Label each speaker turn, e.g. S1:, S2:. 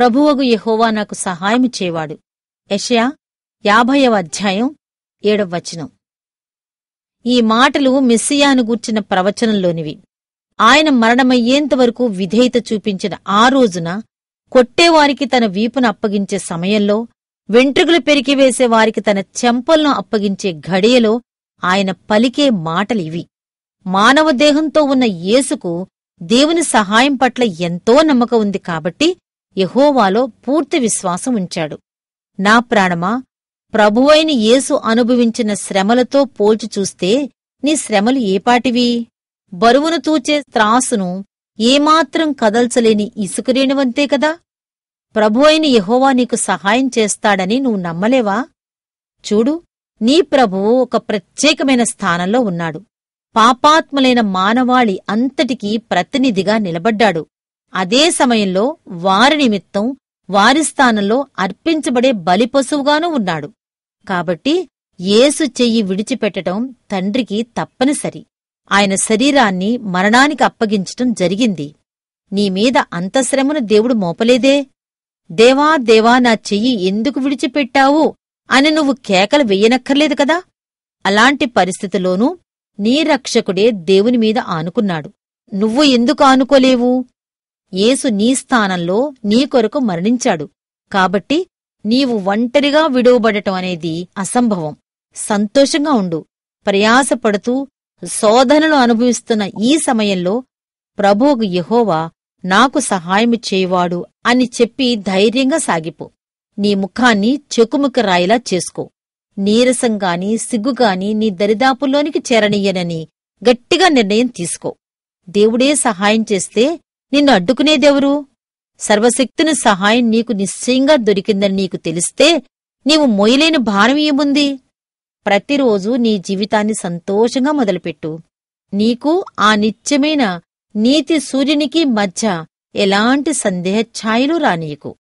S1: ప్రభువగు యెహోవా నాకు సహాయం చేవాడు యెషయా యాభైవ అధ్యాయం ఏడవ వచనం ఈ మాటలు మెస్సియాను గూర్చిన ప్రవచనంలోనివి ఆయన మరణమయ్యేంత వరకు విధేయత చూపించిన ఆ రోజున కొట్టేవారికి తన వీపును అప్పగించే సమయంలో వెంట్రుకలు పెరికివేసే వారికి తన చెంపలను అప్పగించే ఘడియలో ఆయన పలికే మాటలివి మానవ దేహంతో ఉన్న యేసుకు దేవుని సహాయం పట్ల ఎంతో నమ్మకం ఉంది కాబట్టి యెహోవాలో పూర్తి విశ్వాసం ఉంచాడు నా ప్రాణమా ప్రభువైన యేసు అనుభవించిన శ్రమలతో పోల్చి చూస్తే నీ శ్రమలు ఏపాటివి బరువును తూచే త్రాసును ఏమాత్రం కదల్చలేని ఇసుకరేణువంతే కదా ప్రభువైన యెహోవా నీకు సహాయం చేస్తాడని నువ్వు నమ్మలేవా చూడు నీ ప్రభువు ఒక ప్రత్యేకమైన స్థానంలో ఉన్నాడు పాపాత్ములైన మానవాళి అంతటికీ ప్రతినిధిగా నిలబడ్డాడు అదే సమయంలో వారి నిమిత్తం వారి స్థానంలో అర్పించబడే బలిపశువుగానూ ఉన్నాడు కాబట్టి యేసు చెయ్యి విడిచిపెట్టడం తండ్రికి తప్పనిసరి ఆయన శరీరాన్ని మరణానికి అప్పగించటం జరిగింది నీమీద అంత శ్రమను దేవుడు మోపలేదే దేవా దేవా నా చెయ్యి ఎందుకు విడిచిపెట్టావు అని నువ్వు కేకలు వెయ్యనక్కర్లేదు కదా అలాంటి పరిస్థితిలోనూ నీ రక్షకుడే దేవుని మీద ఆనుకున్నాడు నువ్వు ఎందుకు ఆనుకోలేవు యేసు నీ స్థానంలో నీ కొరకు మరణించాడు కాబట్టి నీవు ఒంటరిగా విడువబడటం అనేది అసంభవం సంతోషంగా ఉండు ప్రయాసపడుతూ శోధనలు అనుభవిస్తున్న ఈ సమయంలో ప్రభువుకు యెహోవా నాకు సహాయము చేయవాడు అని చెప్పి ధైర్యంగా సాగిపో నీ ముఖాన్ని చెకుముక రాయిలా చేసుకో నీరసంగాని సిగ్గుగాని నీ దరిదాపుల్లోనికి చేరనియ్యనని గట్టిగా నిర్ణయం తీసుకో దేవుడే సహాయం చేస్తే నిన్ను అడ్డుకునేదెవరు సర్వశక్తుని సహాయం నీకు నిశ్చయంగా దొరికిందని నీకు తెలిస్తే నీవు మొయలేని భారం ఏముంది ప్రతిరోజు నీ జీవితాన్ని సంతోషంగా మొదలుపెట్టు నీకు ఆ నిత్యమైన నీతి సూర్యునికి మధ్య ఎలాంటి సందేహ ఛాయలు రానీయకు